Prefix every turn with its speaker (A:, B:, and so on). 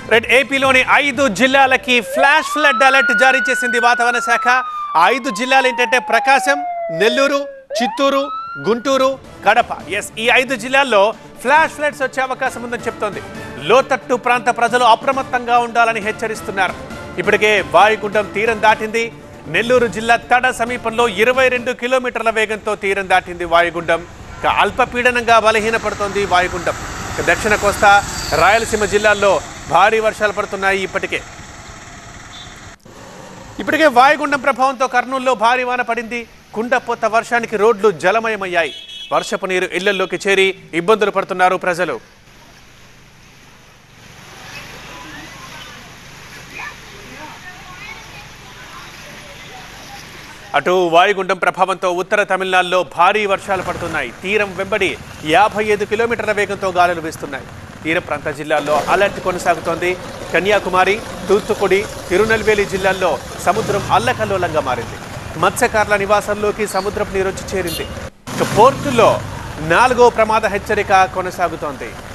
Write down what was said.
A: right ఏపీలోని ఐదు జిల్లాలకి ఫ్లాష్ ఫ్లడ్ అలర్ట్ జారీ చేసింది వాతావరణ శాఖ ఆ ఐదు జిల్లాలు ఏంటంటే ప్రకాశం నెల్లూరు చిత్తూరు గుంటూరు కడప ఎస్ ఈ ఐదు జిల్లాల్లో ఫ్లాష్ ఫ్లడ్స్ వచ్చే అవకాశం ఉందని చెప్తోంది లోతట్టు ప్రాంత ప్రజలు అప్రమత్తంగా ఉండాలని హెచ్చరిస్తున్నారు ఇప్పటికే వాయుగుండం తీరం దాటింది నెల్లూరు జిల్లా తడ సమీపంలో ఇరవై రెండు కిలోమీటర్ల వేగంతో తీరం దాటింది వాయుగుండం ఇక అల్పపీడనంగా బలహీనపడుతోంది వాయుగుండం ఇక దక్షిణ కోస్తా రాయలసీమ జిల్లాల్లో భారీ వర్షాలు పడుతున్నాయి ఇప్పటికే ఇప్పటికే వాయుగుండం ప్రభావంతో కర్నూలులో భారీ వాన పడింది కుండపోత వర్షానికి రోడ్లు జలమయమయ్యాయి వర్షపు నీరు ఇళ్లలోకి చేరి ఇబ్బందులు పడుతున్నారు ప్రజలు అటు వాయుగుండం ప్రభావంతో ఉత్తర తమిళనాడులో భారీ వర్షాలు పడుతున్నాయి తీరం వెంబడి యాభై ఐదు కిలోమీటర్ల వేగంతో గాలులు వీస్తున్నాయి తీర ప్రాంత జిల్లాల్లో అలర్ట్ కొనసాగుతోంది కన్యాకుమారి తూత్తుకుడి తిరునెల్వేలి జిల్లాల్లో సముద్రం అల్లకల్లోలంగా మారింది మత్స్యకారుల నివాసంలోకి సముద్రపు నీరొచ్చి చేరింది ఇక పోర్టులో నాలుగో ప్రమాద హెచ్చరిక కొనసాగుతోంది